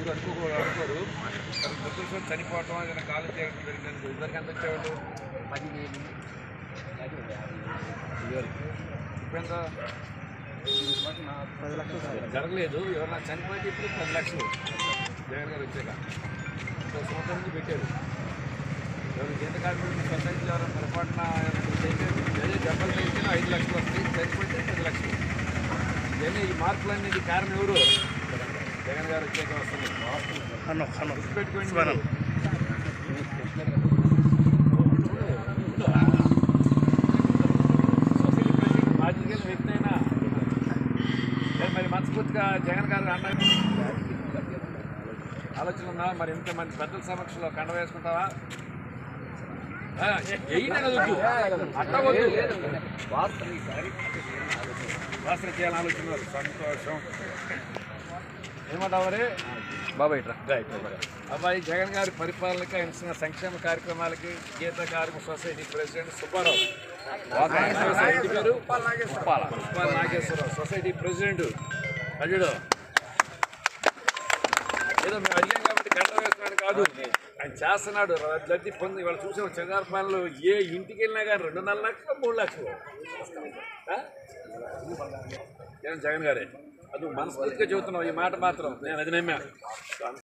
ఎవరు అనుకోకూడదు అనుకోరు దుర్దృష్టం చనిపోవటం ఏదైనా కాలు చేయడం జరిగింది ఇద్దరికి ఎంత వచ్చేవాళ్ళు పదివేలు ఇప్పుడు ఎంత పది లక్షలు జరగలేదు ఎవరైనా చనిపోతే ఇప్పుడు పది లక్షలు జగన్ గారు వచ్చాక ఇంకో సంవత్సరం నుంచి పెట్టారు ఎవరు కేంద్ర కార్మికులు సొసైటీలో ఎవరైనా పొరపాటున ఏదో దెబ్బలు అయితే ఐదు లక్షలు వస్తాయి చనిపోతే పది లక్షలు ఇవన్నీ ఈ మార్పులన్నీ కారణం ఎవరు జగన్ గారు వచ్చాక వస్తుంది అన్న అన్న గుర్తుపెట్టుకోండి సొసైటీ ప్రెసిడెంట్ మాజీ గెలిచిన వ్యక్తి అయినా ఏ మరి మనస్ఫూర్తిగా జగన్ గారు అన్న ఆలోచన ఉందా మరి ఇంతమంది పెద్దల సమక్షంలో కండ వేసుకుంటావా ఆ, ఎయ్యనే వద్దు అట్ట వద్దు వాసన చేయాలని ఆలోచన ఉన్నారు. సంతోషం ఏమంటావు రే బాబాయ్ ఇట్రా రైట్ అబ్బాయి జగన్ గారి పరిపాలనకి ఆయన ఇస్తున్న సంక్షేమ కార్యక్రమాలకి గీత కార్మిక సొసైటీ ప్రెసిడెంట్ సుబ్బారావు వాతావరణ సొసైటీ పేరు ఉప్పాల ఉప్పాల నాగేశ్వరరావు సొసైటీ ప్రెసిడెంట్ అల్లుడు ఏదో మేము అడిగాం కాబట్టి గంట వేస్తున్నాడు కాదు ఆయన చేస్తున్నాడు లబ్ధి పొంది ఇవాళ చూసిన చంద్రపాలనలో ఏ ఇంటికి వెళ్ళినా కానీ రెండున్నర లక్షలు మూడు లక్షలు ఆ? జగన్ జగన్ గారే అది మనస్ఫూర్తిగా చెబుతున్నావు ఈ మాట మాత్రం నేను అది నమ్మా